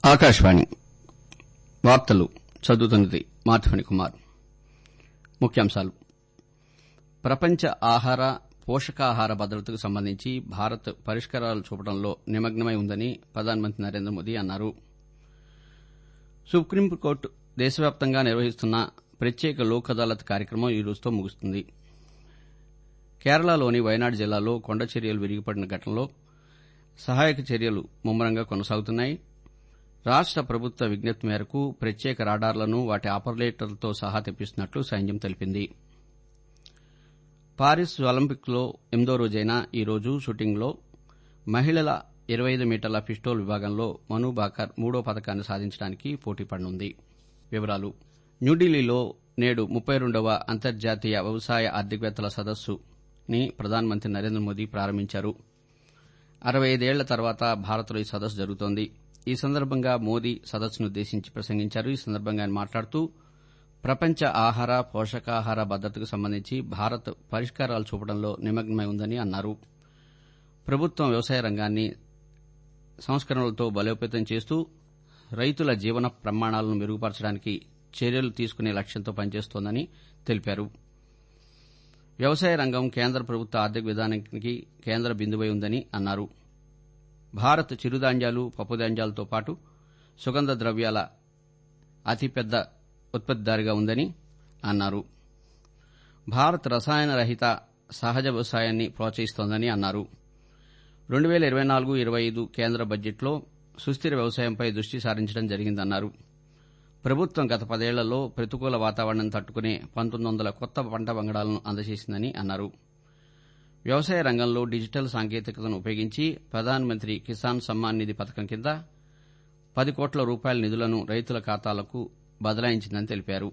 ఆకాశవాణి వార్తలు చదువుతున్నది మార్టిఫణి కుమార్ ముఖ్యాంశాలు ప్రపంచ ఆహార పోషకాహార భద్రతకు సంబంధించి భారత్ పరిష్కారాలు చూపడంలో నిమగ్నమై ఉందని ప్రధానమంత్రి నరేంద్ర మోదీ అన్నారు సుప్రీంకోర్టు దేశవ్యాప్తంగా నిర్వహిస్తున్న ప్రత్యేక లోక్ అదాలత్ కార్యక్రమం ఈ రోజుతో ముగుస్తుంది కేరళలోని వయనాడ్ జిల్లాలో కొండ చర్యలు విరిగిపడిన ఘటనలో సహాయక చర్యలు ముమ్మరంగా కొనసాగుతున్నాయి రాష్ట ప్రభుత్వ విజ్ఞప్తి మేరకు ప్రత్యేక రాడార్లను వాటి ఆపరేటర్లతో సహా తెప్పిస్తున్నట్లు సైన్యం తెలిపింది పారిస్ ఒలింపిక్స్లో ఎనిమిదో రోజైన ఈ రోజు షూటింగ్లో మహిళల ఇరవై ఐదు మీటర్ల పిస్టోల్ విభాగంలో మను బాకర్ మూడో పథకాన్ని సాధించడానికి పోటీ పడనుంది వివరాలు న్యూఢిల్లీలో నేడు ముప్పై రెండవ అంతర్జాతీయ వ్యవసాయ ఆర్థికవేత్తల సదస్సుని ప్రధానమంత్రి నరేంద్ర మోదీ ప్రారంభించారు అరవై ఐదేళ్ల తర్వాత భారత్లో ఈ సదస్సు జరుగుతోంది ఈ సందర్భంగా మోదీ సదస్సునుద్దేశించి ప్రసంగించారు ఈ సందర్భంగా ఆయన మాట్లాడుతూ ప్రపంచ ఆహార పోషకాహార భద్రతకు సంబంధించి భారత్ పరిష్కారాలు చూపడంలో నిమగ్నమై ఉందని అన్నారు ప్రభుత్వం వ్యవసాయ రంగాన్ని సంస్కరణలతో బలోపేతం చేస్తూ రైతుల జీవన ప్రమాణాలను మెరుగుపరచడానికి చర్యలు తీసుకునే లక్ష్యంతో పనిచేస్తోందని తెలిపారు వ్యవసాయ రంగం కేంద్ర ప్రభుత్వ ఆర్థిక విధానానికి కేంద్ర బిందువై ఉందని అన్నారు భారత్ చిరుధాన్యాలు పప్పుధాన్యాలతో పాటు సుగంధ ద్రవ్యాల అతిపెద్ద ఉత్పత్తిదారుగా ఉందని అన్నారు భారత్ రసాయన రహిత సహజ వ్యవసాయాన్ని ప్రోత్సహిస్తోందని అన్నారు రెండు వేల ఇరవై నాలుగు ఇరవై ఐదు కేంద్ర బడ్జెట్లో సుస్థిర వ్యవసాయంపై దృష్టి సారించడం జరిగిందన్నారు ప్రభుత్వం గత పదేళ్లలో ప్రతికూల వాతావరణం తట్టుకునే పంతొమ్మిది వందల కొత్త పంట వంగడాలను అందజేసిందని అన్నారు వ్యవసాయ రంగంలో డిజిటల్ సాంకేతికతను ఉపయోగించి ప్రధానమంత్రి కిసాన్ సమ్మాన్ నిధి పథకం కింద పది కోట్ల రూపాయల నిధులను రైతుల ఖాతాలకు బదలాయించిందని తెలిపారు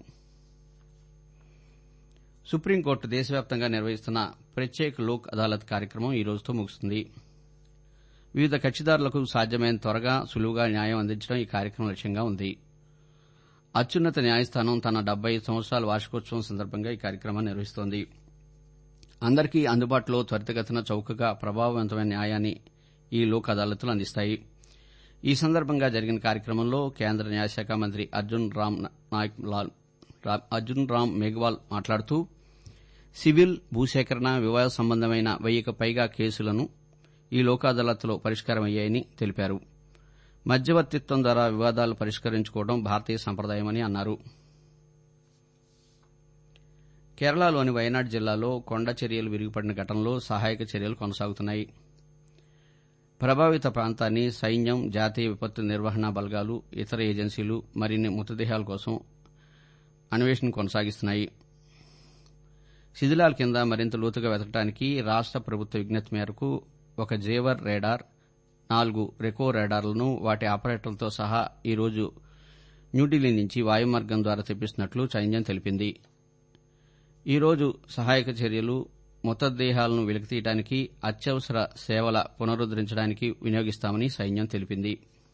సుప్రీంకోర్టు దేశవ్యాప్తంగా నిర్వహిస్తున్న ప్రత్యేక లోక్ అదాలత్ కార్యక్రమం ఈ రోజుతో ముగుస్తుంది వివిధ కక్షిదారులకు సాధ్యమైన త్వరగా సులువుగా న్యాయం అందించడం ఈ కార్యక్రమం లక్ష్యంగా ఉంది అత్యున్నత న్యాయస్థానం తన డెబ్బై సంవత్సరాల వార్షికోత్సవం సందర్భంగా ఈ కార్యక్రమాన్ని నిర్వహిస్తోంది అందరికీ అందుబాటులో త్వరితగతిన చౌకగా ప్రభావవంతమైన న్యాయాన్ని ఈ లోక్ అదాలత్లు అందిస్తాయి ఈ సందర్భంగా జరిగిన కార్యక్రమంలో కేంద్ర న్యాయశాఖ మంత్రి అర్జున్ రామ్ నాయక్ లాల్ అర్జున్ రామ్ మేఘ్వాల్ మాట్లాడుతూ సివిల్ భూసేకరణ వివాద సంబంధమైన వెయ్యికి పైగా కేసులను ఈ లోక్ అదాలత్లో పరిష్కారమయ్యాయని తెలిపారు మధ్యవర్తిత్వం ద్వారా వివాదాలు పరిష్కరించుకోవడం భారతీయ సంప్రదాయమని అన్నారు కేరళలోని వయనాడ్ జిల్లాలో కొండ చర్యలు విరిగిపడిన ఘటనలో సహాయక చర్యలు కొనసాగుతున్నాయి ప్రభావిత ప్రాంతాన్ని సైన్యం జాతీయ విపత్తు నిర్వహణ బలగాలు ఇతర ఏజెన్సీలు మరిన్ని మృతదేహాల కోసం అన్వేషణ కొనసాగిస్తున్నాయి శిథిలాల కింద మరింత లోతుగా వెతకడానికి రాష్ట ప్రభుత్వ విజ్ఞప్తి మేరకు ఒక జేవర్ రేడార్ నాలుగు రెకో రేడార్లను వాటి ఆపరేటర్లతో సహా ఈ రోజు న్యూఢిల్లీ నుంచి వాయుమార్గం ద్వారా తెప్పిస్తున్నట్లు సైన్యం తెలిపింది ఈ రోజు సహాయక చర్యలు మృతదేహాలను వెలికితీయడానికి అత్యవసర సేవల పునరుద్దరించడానికి వినియోగిస్తామని సైన్యం తెలిపింది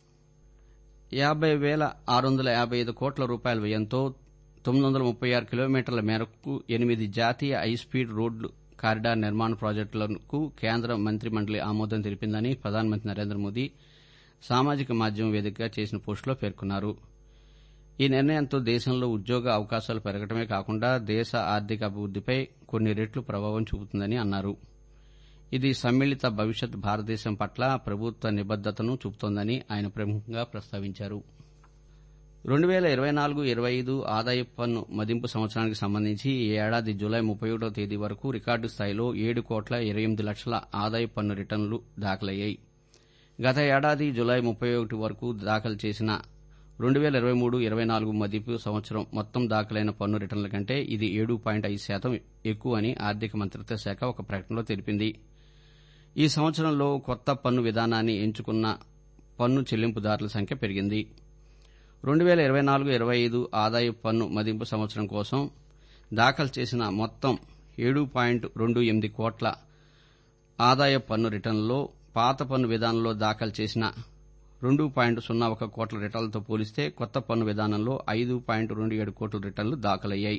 యాబై వేల ఆరు వందల యాబై ఐదు కోట్ల రూపాయల వ్యయంతో తొమ్మిది వందల ముప్పై ఆరు కిలోమీటర్ల మేరకు ఎనిమిది జాతీయ హైస్పీడ్ రోడ్లు కారిడార్ నిర్మాణ ప్రాజెక్టులకు కేంద్ర మంత్రి మండలి ఆమోదం తెలిపిందని ప్రధానమంత్రి నరేంద్ర మోదీ సామాజిక మాధ్యమం వేదికగా చేసిన పోస్టులో పేర్కొన్నారు ఈ నిర్ణయంతో దేశంలో ఉద్యోగ అవకాశాలు పెరగడమే కాకుండా దేశ ఆర్థిక అభివృద్దిపై కొన్ని రెట్లు ప్రభావం చూపుతుందని అన్నారు ఇది సమ్మిళిత భవిష్యత్ భారతదేశం పట్ల ప్రభుత్వ నిబద్దతను చూపుతోందని ఆయన ప్రముఖంగా ప్రస్తావించారు రెండు వేల ఇరవై నాలుగు ఇరవై ఐదు ఆదాయపు పన్ను మదింపు సంవత్సరానికి సంబంధించి ఈ ఏడాది జులై ముప్పై ఒకటో తేదీ వరకు రికార్డు స్థాయిలో ఏడు కోట్ల ఇరవై ఎనిమిది లక్షల ఆదాయపు పన్ను రిటర్నులు దాఖలయ్యాయి గత ఏడాది జులై ముప్పై ఒకటి వరకు దాఖలు చేసిన రెండు వేల ఇరవై మూడు ఇరవై నాలుగు మదింపు సంవత్సరం మొత్తం దాఖలైన పన్ను రిటర్నుల కంటే ఇది ఏడు పాయింట్ ఐదు శాతం ఎక్కువని ఆర్థిక మంత్రిత్వ శాఖ ఒక ప్రకటనలో తెలిపింది ఈ సంవత్సరంలో కొత్త పన్ను విధానాన్ని ఎంచుకున్న పన్ను చెల్లింపుదారుల సంఖ్య పెరిగింది రెండు వేల ఇరవై నాలుగు ఇరవై ఐదు ఆదాయ పన్ను మదింపు సంవత్సరం కోసం దాఖలు చేసిన మొత్తం ఏడు పాయింట్ రెండు ఎనిమిది కోట్ల ఆదాయ పన్ను రిటర్నుల్లో పాత పన్ను విధానంలో దాఖలు చేసిన రెండు పాయింట్ సున్నా ఒక కోట్ల రిటర్నులతో పోలిస్తే కొత్త పన్ను విధానంలో ఐదు పాయింట్ రెండు ఏడు కోట్ల రిటర్నులు దాఖలయ్యాయి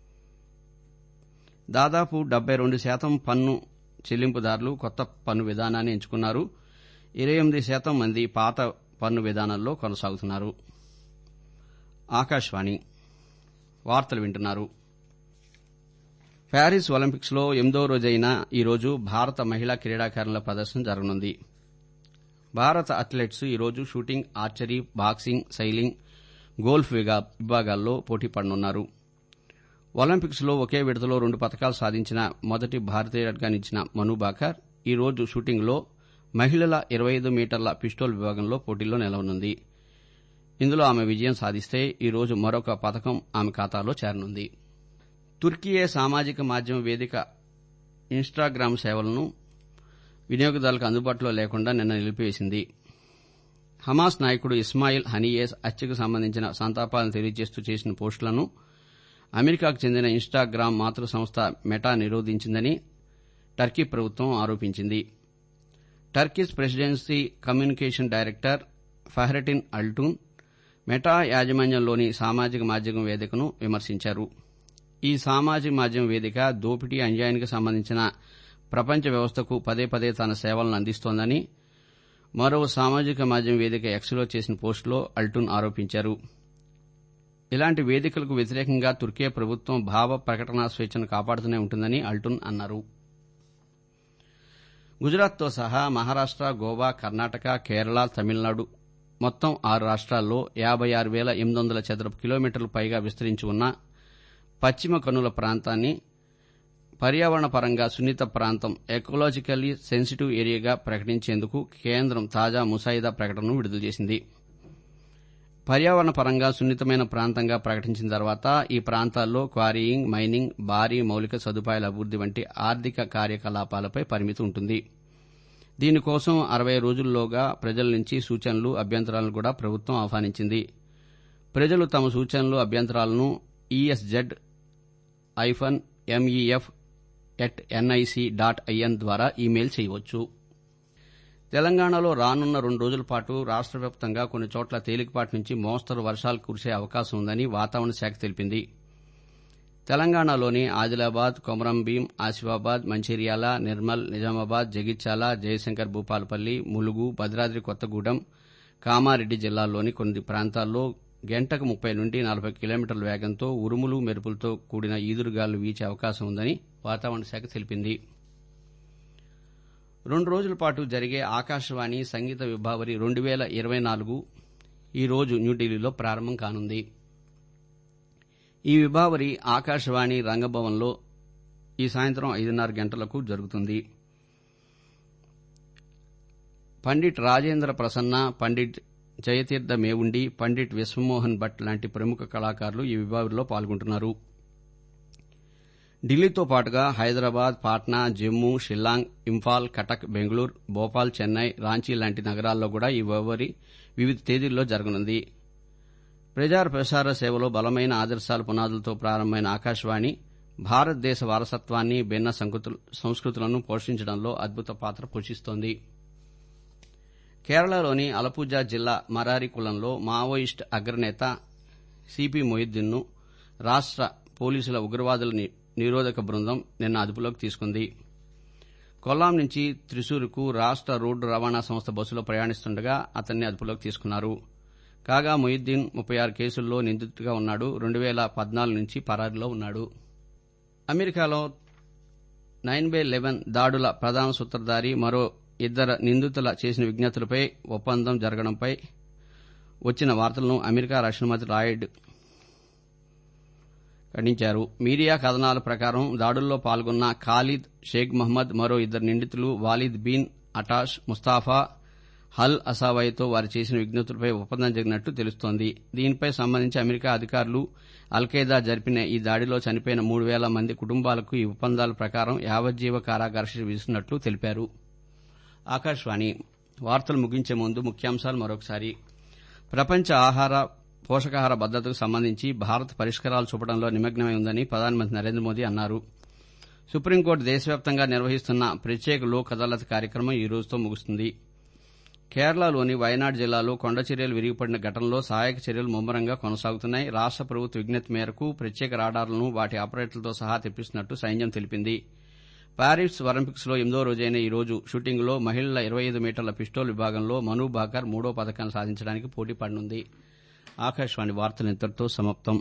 దాదాపు డెబ్బై రెండు శాతం పన్ను చెల్లింపుదారులు కొత్త పన్ను విధానాన్ని ఎంచుకున్నారు ఇరవై ఎనిమిది శాతం మంది పాత పన్ను విధానంలో కొనసాగుతున్నారు ఆకాశవాణి వార్తలు వింటున్నారు ప్యారిస్ ఒలింపిక్స్ లో ఎనిమిదో రోజైన ఈరోజు భారత మహిళా క్రీడాకారుల ప్రదర్శన జరగనుంది భారత అథ్లెట్స్ ఈరోజు shooting archery boxing sailing golf విభాగాల్లో పోటీ పడనున్నారు ఒలింపిక్స్ లో ఒకే విడతలో రెండు పతకాలు సాధించిన మొదటి భారతీయుడిగా నిలిచిన మను బాకర్ ఈ రోజు షూటింగ్లో మహిళల ఇరవై ఐదు మీటర్ల పిస్టోల్ విభాగంలో పోటీలో నిలవనుంది ఇందులో ఆమె విజయం సాధిస్తే ఈ రోజు మరొక పతకం ఆమె ఖాతాలో చేరనుంది తుర్కియే సామాజిక మాధ్యమ వేదిక ఇన్స్టాగ్రామ్ సేవలను వినియోగదారులకు అందుబాటులో లేకుండా నిన్న నిలిపివేసింది హమాస్ నాయకుడు ఇస్మాయిల్ హనీయేస్ హత్యకు సంబంధించిన సంతాపాలను తెలియజేస్తూ చేసిన పోస్టులను అమెరికాకు చెందిన ఇన్స్టాగ్రామ్ మాతృ సంస్థ మెటా నిరోధించిందని టర్కీ ప్రభుత్వం ఆరోపించింది Turkish presidency communication director Fahrettin Altun Meta యాజమాన్యంలోని సామాజిక మాధ్యమం వేదికను విమర్శించారు ఈ సామాజిక మాధ్యమ వేదిక దోపిడీ అన్యాయానికి సంబంధించిన ప్రపంచ వ్యవస్థకు పదే పదే తన సేవలను అందిస్తోందని మరో సామాజిక మాధ్యమ వేదిక ఎక్స్లో చేసిన పోస్టులో అల్టూన్ ఆరోపించారు ఇలాంటి వేదికలకు వ్యతిరేకంగా తుర్కీ ప్రభుత్వం భావ ప్రకటనా స్వేచ్ఛను కాపాడుతూనే ఉంటుందని అల్టూన్ అన్నారు గుజరాత్తో సహా మహారాష్ట గోవా కర్ణాటక కేరళ తమిళనాడు మొత్తం ఆరు రాష్ట్రాల్లో యాబై ఆరు వేల ఎనిమిది వందల చదరపు కిలోమీటర్లు పైగా విస్తరించి ఉన్న పశ్చిమ కనుల ప్రాంతాన్ని పర్యావరణ పరంగా సున్నిత ప్రాంతం ఎకలాజికల్లీ సెన్సిటివ్ ఏరియాగా ప్రకటించేందుకు కేంద్రం తాజా ముసాయిదా ప్రకటనను విడుదల చేసింది పర్యావరణ పరంగా సున్నితమైన ప్రాంతంగా ప్రకటించిన తర్వాత ఈ ప్రాంతాల్లో క్వారీయింగ్ మైనింగ్ భారీ మౌలిక సదుపాయాల అభివృద్ది వంటి ఆర్థిక కార్యకలాపాలపై పరిమితి ఉంటుంది దీనికోసం అరవై రోజుల్లోగా ప్రజల నుంచి సూచనలు అభ్యంతరాలను కూడా ప్రభుత్వం ఆహ్వానించింది ప్రజలు తమ సూచనలు అభ్యంతరాలను ESZ hyphen MEF at NIC dot IN ద్వారా ఈమెయిల్ చేయవచ్చు తెలంగాణలో రానున్న రెండు రోజుల పాటు రాష్ట వ్యాప్తంగా కొన్ని చోట్ల తేలికపాటి నుంచి మోస్తరు వర్షాలు కురిసే అవకాశం ఉందని వాతావరణ శాఖ తెలిపింది తెలంగాణలోని ఆదిలాబాద్ కొమరంభీం ఆసిఫాబాద్ మంచిర్యాల నిర్మల్ నిజామాబాద్ జగిత్యాల జయశంకర్ భూపాలపల్లి ములుగు భద్రాద్రి కొత్తగూడెం కామారెడ్డి జిల్లాల్లోని కొన్ని ప్రాంతాల్లో గంటకు ముప్పై నుండి నలభై కిలోమీటర్ల వేగంతో ఉరుములు మెరుపులతో కూడిన ఈదురుగాలు వీచే అవకాశం ఉందని వాతావరణ శాఖ తెలిపింది రెండు రోజుల పాటు జరిగే ఆకాశవాణి సంగీత విభావరి రెండు వేల ఇరవై నాలుగు ఈ రోజు న్యూఢిల్లీలో ప్రారంభం కానుంది ఈ విభావరి ఆకాశవాణి రంగభవన్లో ఈ సాయంత్రం ఐదున్నర గంటలకు జరుగుతుంది పండిట్ రాజేంద్ర ప్రసన్న పండిట్ జయతీర్థ మేవుండి పండిట్ విశ్వమోహన్ భట్ లాంటి ప్రముఖ కళాకారులు ఈ విభావరిలో పాల్గొంటున్నారు ఢిల్లీతో పాటుగా హైదరాబాద్ పాట్నా జమ్మూ షిల్లాంగ్ ఇంఫాల్ కటక్ బెంగళూరు భోపాల్ చెన్నై రాంచీ లాంటి నగరాల్లో కూడా ఈ విభావరి వివిధ తేదీల్లో జరగనుంది ప్రచార ప్రసార సేవలో బలమైన ఆదర్శాల పునాదులతో ప్రారంభమైన ఆకాశవాణి భారతదేశ వారసత్వాన్ని భిన్న సంస్కృతులను పోషించడంలో అద్భుత పాత్ర పోషిస్తోంది కేరళలోని అలపుజా జిల్లా మరారి కులంలో మావోయిస్ట్ అగ్రనేత సిపి మొయిద్దీన్ను రాష్ట పోలీసుల ఉగ్రవాదుల నిరోధక బృందం నిన్న అదుపులోకి తీసుకుంది కొల్లాం నుంచి త్రిశూర్కు రాష్ట రోడ్డు రవాణా సంస్థ బస్సులో ప్రయాణిస్తుండగా అతన్ని అదుపులోకి తీసుకున్నారు కాగా మొయిద్దీన్ ముప్పై ఆరు కేసుల్లో నిందితుడిగా ఉన్నాడు రెండు వేల పద్నాలుగు నుంచి పరారీలో ఉన్నాడు అమెరికాలో నైన్ బై లెవెన్ దాడుల ప్రధాన సూత్రధారి మరో ఇద్దరు నిందితుల చేసిన విజ్ఞప్తులపై ఒప్పందం జరగడంపై వచ్చిన వార్తలను అమెరికా రక్షణ మంత్రి రాయిడ్ ఖండించారు మీడియా కథనాల ప్రకారం దాడుల్లో పాల్గొన్న ఖాలిద్ షేక్ మహ్మద్ మరో ఇద్దరు నిందితులు వాలిద్ బీన్ అటాష్ ముస్తాఫా హల్ అసావాయితో వారు చేసిన విజ్ఞప్తులపై ఒప్పందం జరిగినట్టు తెలుస్తోంది దీనిపై సంబంధించి అమెరికా అధికారులు అల్ఖైదా జరిపిన ఈ దాడిలో చనిపోయిన మూడు వేల మంది కుటుంబాలకు ఈ ఒప్పందాల ప్రకారం యావజ్జీవ కారాగార శిక్ష విధిస్తున్నట్లు తెలిపారు ఆకాశవాణి వార్తలు ముగించే ముందు ముఖ్యాంశాలు మరొకసారి ప్రపంచ ఆహార పోషకాహార భద్రతకు సంబంధించి భారత్ పరిష్కారాలు చూపడంలో నిమగ్నమై ఉందని ప్రధానమంత్రి నరేంద్ర మోదీ అన్నారు సుప్రీంకోర్టు దేశవ్యాప్తంగా నిర్వహిస్తున్న ప్రత్యేక లోక్ అదాలత్ కార్యక్రమం ఈ రోజుతో ముగుస్తుంది కేరళలోని వయనాడ్ జిల్లాలో కొండ చర్యలు విరిగిపడిన ఘటనలో సహాయక చర్యలు ముమ్మరంగా కొనసాగుతున్నాయి రాష్ట ప్రభుత్వ విజ్ఞప్తి మేరకు ప్రత్యేక రాడార్లను వాటి ఆపరేటర్లతో సహా తెప్పిస్తున్నట్టు సైన్యం తెలిపింది పారిస్ ఒలింపిక్స్ లో ఎనిమిదో రోజైన ఈ రోజు షూటింగ్లో మహిళల ఇరవై ఐదు మీటర్ల పిస్టోల్ విభాగంలో మను భాకర్ మూడో పథకాన్ని సాధించడానికి పోటీ పడనుంది ఆకాశవాణి వార్తలు ఇంతటితో సమాప్తం